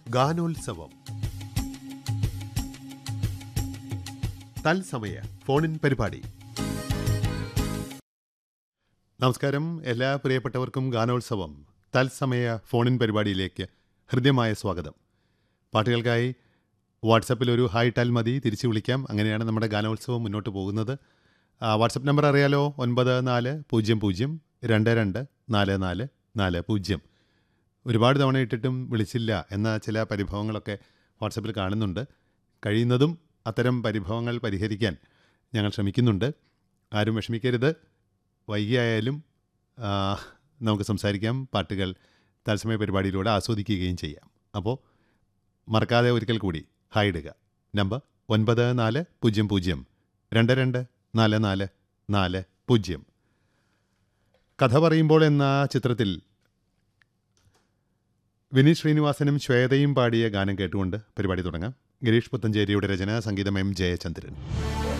ഗാനോത്സവം തത്സമയ ഫോണിൻ പരിപാടി നമസ്കാരം എല്ലാ പ്രിയപ്പെട്ടവർക്കും ഗാനോത്സവം തത്സമയ ഫോണിൻ പരിപാടിയിലേക്ക് ഹൃദ്യമായ സ്വാഗതം പാട്ടുകൾക്കായി വാട്സപ്പിൽ ഒരു ഹായ് ടാൽ മതി തിരിച്ചു വിളിക്കാം അങ്ങനെയാണ് നമ്മുടെ ഗാനോത്സവം മുന്നോട്ട് പോകുന്നത് ആ, വാട്സപ്പ് നമ്പർ അറിയാലോ ഒൻപത് നാല് പൂജ്യം പൂജ്യം രണ്ട് രണ്ട് നാല് നാല് നാല് പൂജ്യം ഒരുപാട് തവണ ഇട്ടിട്ടും വിളിച്ചില്ല എന്ന ചില പരിഭവങ്ങളൊക്കെ വാട്സപ്പിൽ കാണുന്നുണ്ട് കഴിയുന്നതും അത്തരം പരിഭവങ്ങൾ പരിഹരിക്കാൻ ഞങ്ങൾ ശ്രമിക്കുന്നുണ്ട് ആരും വിഷമിക്കരുത് വൈകിയായാലും ആ, നമുക്ക് സംസാരിക്കാം പാട്ടുകൾ തത്സമയ പരിപാടിയിലൂടെ ആസ്വദിക്കുകയും ചെയ്യാം അപ്പോൾ മറക്കാതെ ഒരിക്കൽ കൂടി ഹായ് ഇടുക നമ്പർ ഒൻപത് നാല് പൂജ്യം പൂജ്യം രണ്ട് രണ്ട് നാല് നാല് നാല് പൂജ്യം കഥ പറയുമ്പോൾ എന്ന ചിത്രത്തിൽ വിനീത് ശ്രീനിവാസനും ശ്വേതയും പാടിയ ഗാനം കേട്ടുകൊണ്ട് പരിപാടി തുടങ്ങാം ഗിരീഷ് പുത്തഞ്ചേരിയുടെ രചന സംഗീതം എം ജയചന്ദ്രൻ